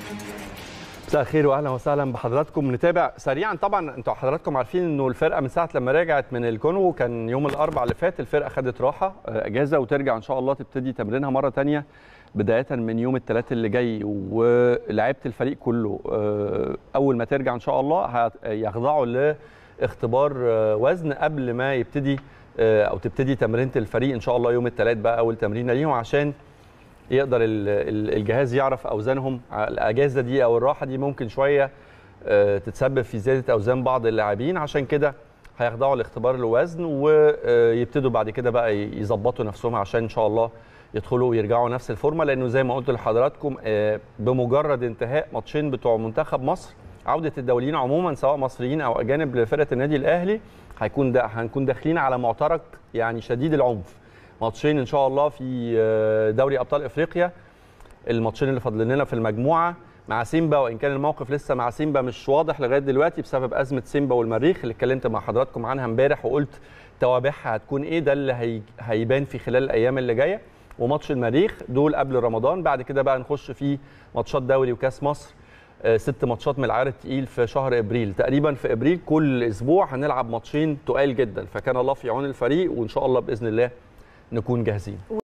مساء الخير واهلا وسهلا بحضراتكم نتابع سريعا طبعا انتوا حضراتكم عارفين انه الفرقه من ساعه لما رجعت من الكونغو كان يوم الاربعاء اللي فات الفرقه خدت راحه اجازه وترجع ان شاء الله تبتدي تمرينها مره ثانيه بدايه من يوم الثلاث اللي جاي ولعيبه الفريق كله اول ما ترجع ان شاء الله هيخضعوا لاختبار وزن قبل ما يبتدي او تبتدي تمرينه الفريق ان شاء الله يوم الثلاث بقى اول تمرينه ليهم عشان يقدر الجهاز يعرف اوزانهم الاجازه دي او الراحه دي ممكن شويه تتسبب في زياده اوزان بعض اللاعبين عشان كده هيخضعوا لاختبار الوزن ويبتدوا بعد كده بقى يظبطوا نفسهم عشان ان شاء الله يدخلوا ويرجعوا نفس الفورمه لانه زي ما قلت لحضراتكم بمجرد انتهاء ماتشين بتوع منتخب مصر عوده الدوليين عموما سواء مصريين او اجانب لفرقه النادي الاهلي هيكون ده هنكون داخلين على معترك يعني شديد العنف ماتشين ان شاء الله في دوري ابطال افريقيا الماتشين اللي فاضلين لنا في المجموعه مع سيمبا وان كان الموقف لسه مع سيمبا مش واضح لغايه دلوقتي بسبب ازمه سيمبا والمريخ اللي اتكلمت مع حضراتكم عنها امبارح وقلت توابعها هتكون ايه ده اللي هي... هيبان في خلال الايام اللي جايه وماتش المريخ دول قبل رمضان بعد كده بقى نخش في ماتشات دوري وكاس مصر ست ماتشات من العيار التقيل في شهر ابريل تقريبا في ابريل كل اسبوع هنلعب ماتشين تقال جدا فكان الله في عون الفريق وان شاء الله باذن الله نكون جاهزين